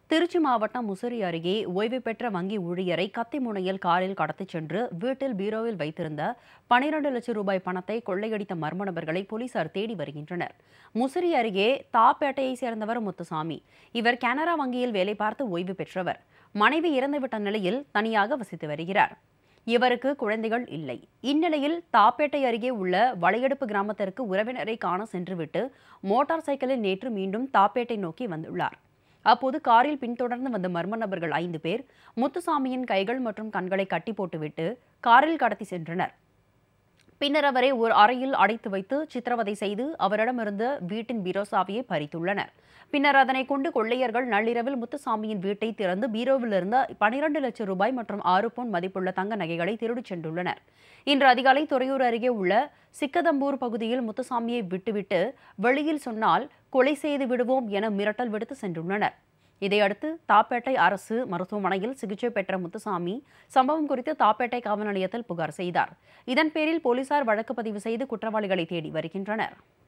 திருச்சி மாவட்டம் முசிறி அருகே ஓய்வு பெற்ற வங்கி ஊழியரை கத்தி முனையில் காரில் கடத்திச் சென்று வீட்டில் பீரோவில் வைத்திருந்த பனிரெண்டு லட்சம் ரூபாய் பணத்தை கொள்ளையடித்த மர்ம நபர்களை போலீசார் தேடி வருகின்றனர் முசிறி அருகே தாப்பேட்டையைச் சேர்ந்தவர் முத்துசாமி இவர் கனரா வங்கியில் வேலை பார்த்து ஓய்வு பெற்றவர் மனைவி இறந்துவிட்ட நிலையில் தனியாக வசித்து வருகிறார் இவருக்கு குழந்தைகள் இல்லை இந்நிலையில் தாப்பேட்டை அருகே உள்ள வளையடுப்பு கிராமத்திற்கு உறவினரை காண சென்றுவிட்டு மோட்டார் சைக்கிளில் நேற்று மீண்டும் தாப்பேட்டை நோக்கி வந்துள்ளார் அப்போது காரில் பின்தொடர்ந்து வந்த மர்ம நபர்கள் ஐந்து பேர் முத்துசாமியின் கைகள் மற்றும் கண்களை கட்டி போட்டுவிட்டு காரில் கடத்தி சென்றனர் பின்னர் அவரை ஒரு அறையில் அடைத்து வைத்து சித்திரவதை செய்து அவரிடமிருந்த வீட்டின் பீரோ சாவியை பறித்துள்ளனர் பின்னர் அதனை கொண்டு கொள்ளையர்கள் நள்ளிரவில் முத்துசாமியின் வீட்டை திறந்து பீரோவில் இருந்த பனிரெண்டு லட்சம் ரூபாய் மற்றும் ஆறு பவுன் மதிப்புள்ள தங்க நகைகளை திருடிச் சென்றுள்ளனர் இன்று அதிகாலை துறையூர் அருகே உள்ள சிக்கதம்பூர் பகுதியில் முத்துசாமியை விட்டுவிட்டு வெளியில் சொன்னால் கொலை செய்து விடுவோம் என மிரட்டல் விடுத்து சென்றுள்ளனர் இதையடுத்து தாப்பேட்டை அரசு மருத்துவமனையில் சிகிச்சை பெற்ற முத்துசாமி சம்பவம் குறித்து தாப்பேட்டை காவல் நிலையத்தில் புகார் செய்தார் இதன் பேரில் போலீசார் வழக்கு பதிவு செய்து குற்றவாளிகளை தேடி வருகின்றனர்